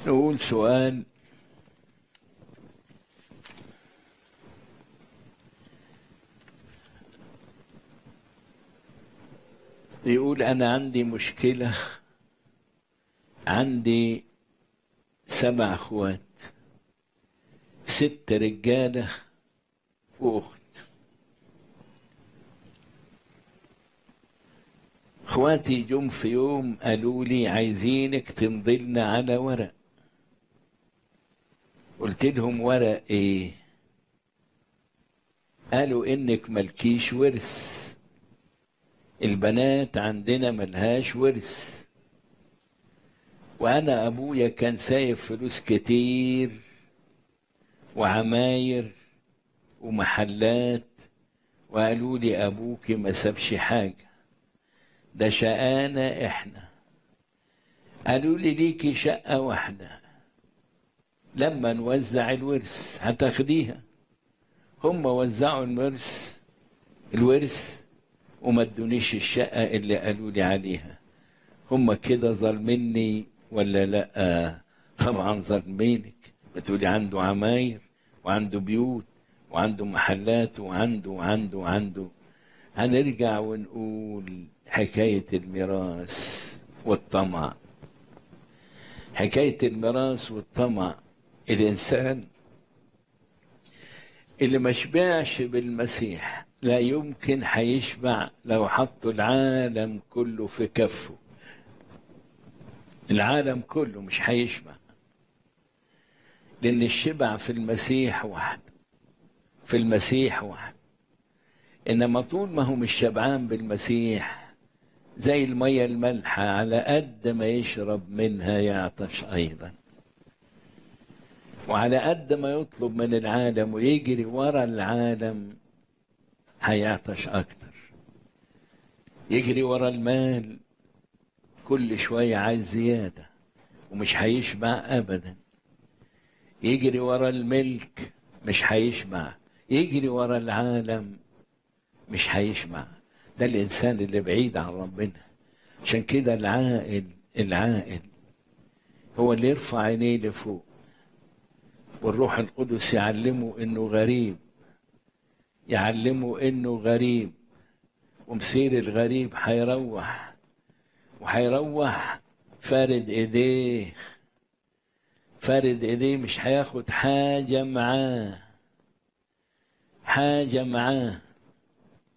نقول سؤال يقول أنا عندي مشكلة عندي سبع اخوات ست رجالة وأخت اخواتي جم في يوم قالوا لي عايزينك تمضي لنا على ورق قلت لهم ورق ايه قالوا انك ملكيش ورث البنات عندنا ملهاش ورث وانا ابويا كان سايب فلوس كتير وعماير ومحلات وقالوا لي ابوك ما سابش حاجه ده شقانا احنا قالوا لي ليكي شقه واحده لما نوزع الورث هتاخديها هم وزعوا الورث الورث وما ادونيش الشقه اللي قالوا لي عليها هم كده ظالميني ولا لا طبعا ظالمينك بتقولي عنده عماير وعنده بيوت وعنده محلات وعنده وعنده وعنده هنرجع ونقول حكاية الميراث والطمع حكاية الميراث والطمع الإنسان اللي ما شبعش بالمسيح لا يمكن هيشبع لو حطوا العالم كله في كفه العالم كله مش هيشبع لأن الشبع في المسيح وحده في المسيح وحده إنما طول ما هو مش شبعان بالمسيح زي المية المالحة على قد ما يشرب منها يعطش أيضا وعلى قد ما يطلب من العالم ويجري ورا العالم هيعطش أكتر يجري ورا المال كل شوية عايز زيادة ومش هيشبع أبدا يجري ورا الملك مش هيشبع يجري ورا العالم مش هيشبع ده الإنسان اللي بعيد عن ربنا عشان كده العاقل العاقل هو اللي يرفع عينيه لفوق والروح القدس يعلمه انه غريب يعلمه انه غريب ومسير الغريب هيروح وهيروح فارد ايديه فارد ايديه مش هياخد حاجه معاه حاجه معاه